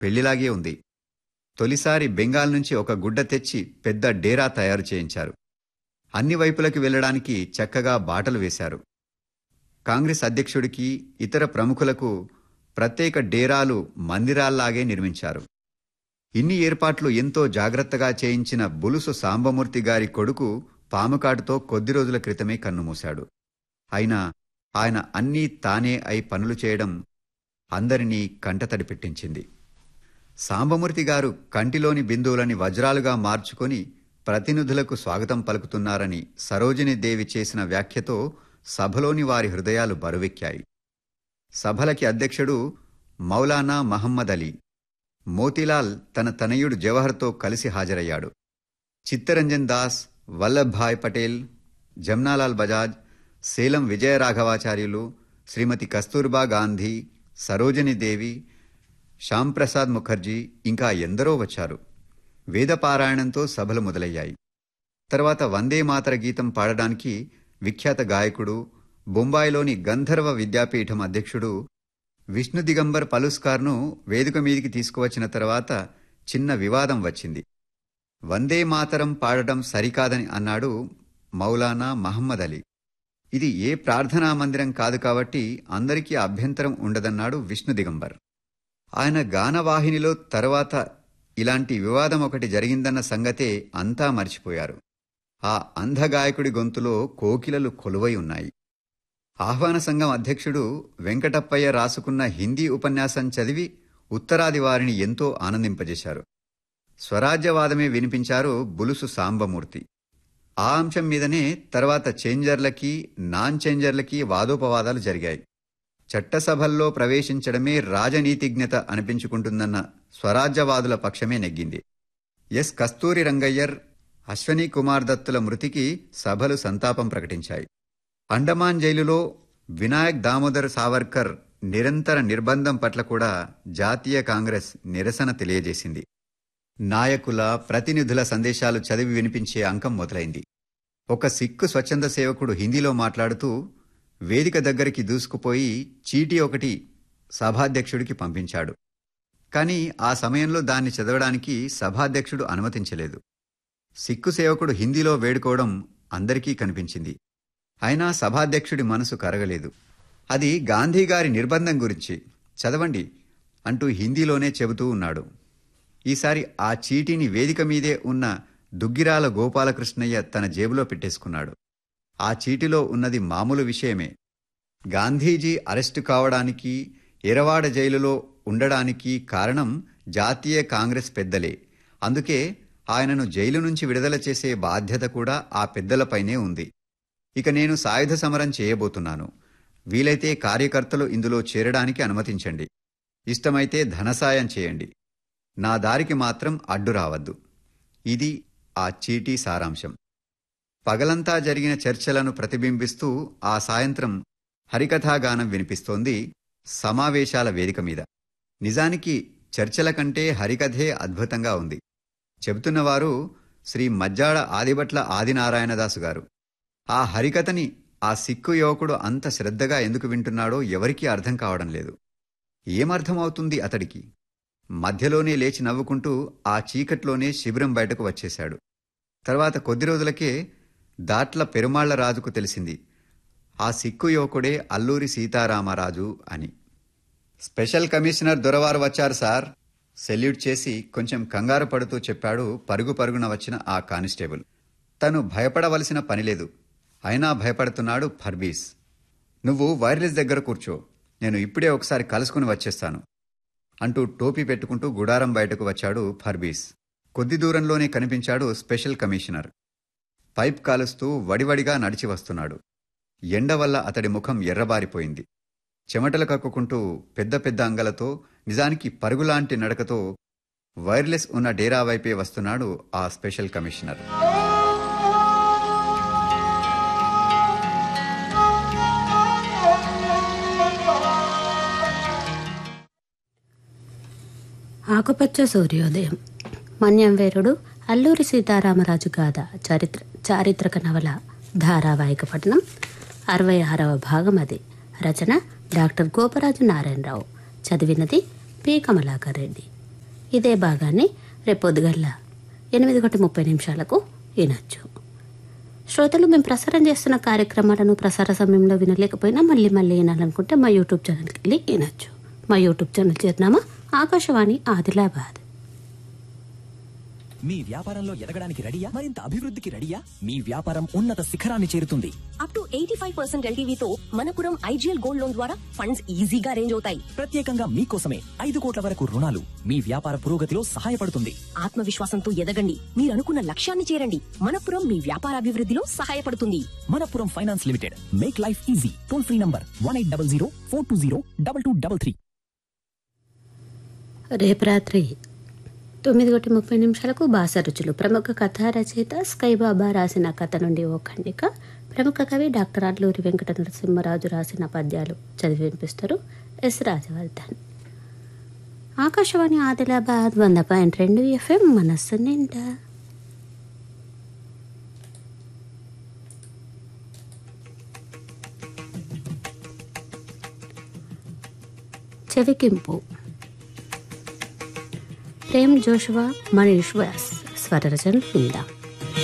పెళ్లిలాగే ఉంది తొలిసారి బెంగాల్ నుంచి ఒక గుడ్డ తెచ్చి పెద్ద డేరా తయారు చేయించారు అన్ని వైపులకి వెళ్ళడానికి చక్కగా బాటలు వేశారు కాంగ్రెస్ అధ్యక్షుడికి ఇతర ప్రముఖులకు ప్రత్యేక డేరాలు మందిరాల్లాగే నిర్మించారు ఇన్ని ఏర్పాట్లు ఎంతో జాగ్రత్తగా చేయించిన బులుసు సాంబమూర్తి గారి కొడుకు పాముకాటుతో కొద్ది రోజుల క్రితమే కన్నుమూశాడు అయినా ఆయన అన్నీ తానే అయి పనులు చేయడం అందరినీ కంటతడి పెట్టించింది సాంబమూర్తి గారు కంటిలోని బిందువులని వజ్రాలుగా మార్చుకొని ప్రతినిధులకు స్వాగతం పలుకుతున్నారని సరోజిని దేవి చేసిన వ్యాఖ్యతో సభలోని వారి హృదయాలు బరువెక్కాయి సభలకి అధ్యక్షుడు మౌలానా మహమ్మద్ అలీ మోతీలాల్ తన తనయుడు జవహర్తో కలిసి హాజరయ్యాడు చిత్తరంజన్ దాస్ వల్లభాయ్ పటేల్ జమ్నాలాల్ బజాజ్ సేలం విజయరాఘవాచార్యులు శ్రీమతి కస్తూర్బా గాంధీ సరోజిని దేవి శ్యాంప్రసాద్ ముఖర్జీ ఇంకా ఎందరో వచ్చారు వేదపారాయణంతో సభలు మొదలయ్యాయి తర్వాత వందే మాతర గీతం పాడడానికి విఖ్యాత గాయకుడు బొంబాయిలోని గంధర్వ విద్యాపీఠం అధ్యక్షుడు విష్ణు దిగంబర్ పలుస్కార్ను వేదిక మీదికి తీసుకువచ్చిన తర్వాత చిన్న వివాదం వచ్చింది వందే మాతరం పాడటం సరికాదని అన్నాడు మౌలానా మహమ్మద్ అలీ ఇది ఏ ప్రార్థనా మందిరం కాదు కాబట్టి అందరికీ అభ్యంతరం ఉండదన్నాడు విష్ణు దిగంబర్ ఆయన గానవాహినిలో తర్వాత ఇలాంటి వివాదం ఒకటి జరిగిందన్న సంగతే అంతా మర్చిపోయారు ఆ అంధగాయకుడి గొంతులో కోకిలలు కొలువై ఉన్నాయి ఆహ్వాన సంఘం అధ్యక్షుడు వెంకటప్పయ్య రాసుకున్న హిందీ ఉపన్యాసం చదివి ఉత్తరాది వారిని ఎంతో ఆనందింపజేశారు స్వరాజ్యవాదమే వినిపించారు బులుసు సాంబమూర్తి ఆ అంశం మీదనే తర్వాత చేంజర్లకి నాన్ చేంజర్లకి వాదోపవాదాలు జరిగాయి చట్టసభల్లో ప్రవేశించడమే రాజనీతిజ్ఞత అనిపించుకుంటుందన్న స్వరాజ్యవాదుల పక్షమే నెగ్గింది ఎస్ కస్తూరి రంగయ్యర్ అశ్వనీ కుమార్ దత్తుల మృతికి సభలు సంతాపం ప్రకటించాయి అండమాన్ జైలులో వినాయక్ దామోదర్ సావర్కర్ నిరంతర నిర్బంధం పట్ల కూడా జాతీయ కాంగ్రెస్ నిరసన తెలియజేసింది నాయకుల ప్రతినిధుల సందేశాలు చదివి వినిపించే అంకం మొదలైంది ఒక సిక్కు స్వచ్ఛంద సేవకుడు హిందీలో మాట్లాడుతూ వేదిక దగ్గరికి దూసుకుపోయి చీటీ ఒకటి సభాధ్యక్షుడికి పంపించాడు కానీ ఆ సమయంలో దాన్ని చదవడానికి సభాధ్యక్షుడు అనుమతించలేదు సిక్కు సేవకుడు హిందీలో వేడుకోవడం అందరికీ కనిపించింది అయినా సభాధ్యక్షుడి మనసు కరగలేదు అది గాంధీగారి నిర్బంధం గురించి చదవండి అంటూ హిందీలోనే చెబుతూ ఉన్నాడు ఈసారి ఆ చీటీని వేదిక మీదే ఉన్న దుగ్గిరాల గోపాలకృష్ణయ్య తన జేబులో పెట్టేసుకున్నాడు ఆ చీటిలో ఉన్నది మామూలు విషయమే గాంధీజీ అరెస్టు కావడానికి ఎరవాడ జైలులో ఉండడానికి కారణం జాతీయ కాంగ్రెస్ పెద్దలే అందుకే ఆయనను జైలు నుంచి విడుదల చేసే బాధ్యత కూడా ఆ పెద్దలపైనే ఉంది ఇక నేను సాయుధ సమరం చేయబోతున్నాను వీలైతే కార్యకర్తలు ఇందులో చేరడానికి అనుమతించండి ఇష్టమైతే ధనసాయం చేయండి నా దారికి మాత్రం అడ్డు రావద్దు ఇది ఆ చీటీ సారాంశం పగలంతా జరిగిన చర్చలను ప్రతిబింబిస్తూ ఆ సాయంత్రం హరికథాగానం వినిపిస్తోంది సమావేశాల వేదిక మీద నిజానికి చర్చల కంటే హరికథే అద్భుతంగా ఉంది చెబుతున్నవారు శ్రీ మజ్జాడ ఆదిభట్ల ఆదినారాయణదాసు గారు ఆ హరికథని ఆ సిక్కు యువకుడు అంత శ్రద్ధగా ఎందుకు వింటున్నాడో ఎవరికీ అర్థం కావడం లేదు ఏమర్థమవుతుంది అతడికి మధ్యలోనే లేచి నవ్వుకుంటూ ఆ చీకట్లోనే శిబిరం బయటకు వచ్చేశాడు తర్వాత కొద్ది రోజులకే దాట్ల పెరుమాళ్ల రాజుకు తెలిసింది ఆ సిక్కు యువకుడే అల్లూరి సీతారామరాజు అని స్పెషల్ కమిషనర్ దొరవారు వచ్చారు సార్ సెల్యూట్ చేసి కొంచెం కంగారు పడుతూ చెప్పాడు పరుగు పరుగున వచ్చిన ఆ కానిస్టేబుల్ తను భయపడవలసిన పనిలేదు అయినా భయపడుతున్నాడు ఫర్బీస్ నువ్వు వైర్లెస్ దగ్గర కూర్చో నేను ఇప్పుడే ఒకసారి కలుసుకుని వచ్చేస్తాను అంటూ టోపీ పెట్టుకుంటూ గుడారం బయటకు వచ్చాడు ఫర్బీస్ కొద్ది దూరంలోనే కనిపించాడు స్పెషల్ కమిషనర్ పైప్ కాలుస్తూ వడివడిగా నడిచి వస్తున్నాడు ఎండ వల్ల అతడి ముఖం ఎర్రబారిపోయింది చెమటలు కక్కుకుంటూ పెద్ద పెద్ద అంగలతో నిజానికి పరుగులాంటి నడకతో వైర్లెస్ ఉన్న డేరా వైపే వస్తున్నాడు ఆ స్పెషల్ కమిషనర్ ఆకుపచ్చ సూర్యోదయం మన్యం వీరుడు అల్లూరి సీతారామరాజు గాథ చరిత్ర చారిత్రక నవల ధారావాహిక పఠనం అరవై ఆరవ భాగం అది రచన డాక్టర్ గోపరాజు నారాయణరావు చదివినది పి కమలాకర్ రెడ్డి ఇదే భాగాన్ని రేపొద్దుగల్ల ఎనిమిది గంట ముప్పై నిమిషాలకు వినొచ్చు శ్రోతలు మేము ప్రసారం చేస్తున్న కార్యక్రమాలను ప్రసార సమయంలో వినలేకపోయినా మళ్ళీ మళ్ళీ వినాలనుకుంటే మా యూట్యూబ్ ఛానల్కి వెళ్ళి వినొచ్చు మా యూట్యూబ్ ఛానల్ చిరునామా ఆకాశవాణి ఆదిలాబాద్ మీ వ్యాపారంలో ఎదగడానికి రెడీయా మరింత అభివృద్ధికి రెడీయా మీ వ్యాపారం ఉన్నత శిఖరాన్ని చేరుతుంది up to eighty five percent ఎల్టీవీతో మనపురం ఐజీఎల్ గోల్డ్ లోన్ ద్వారా ఫండ్స్ ఈజీగా రేంజ్ అవుతాయి ప్రత్యేకంగా మీకోసమే ఐదు కోట్ల వరకు రుణాలు మీ వ్యాపార పురోగతిలో సహాయపడుతుంది ఆత్మవిశ్వాసంతో ఎదగండి మీరు అనుకున్న లక్ష్యాన్ని చేరండి మనపురం మీ వ్యాపార అభివృద్ధిలో సహాయపడుతుంది Manappuram finance limited make life easy toll free number one eight double zero four two zero double two double three రేపు రాత్రి తొమ్మిది గంట ముప్పై నిమిషాలకు బాస రుచులు ప్రముఖ కథా రచయిత స్కై బాబా రాసిన కథ నుండి ఓ ఖండిక ప్రముఖ కవి డాక్టర్ అడ్లూరి వెంకట నరసింహరాజు రాసిన పద్యాలు చదివి వినిపిస్తారు ఎస్ రాజవర్ధన్ ఆకాశవాణి ఆదిలాబాద్ వంద పాయింట్ రెండు ఎఫ్ఎం మనస్సు నిండా చెవికింపు ప్రేమ్ జోషువా మనీష్ వ్యాస్ స్వర రచనలు విందాం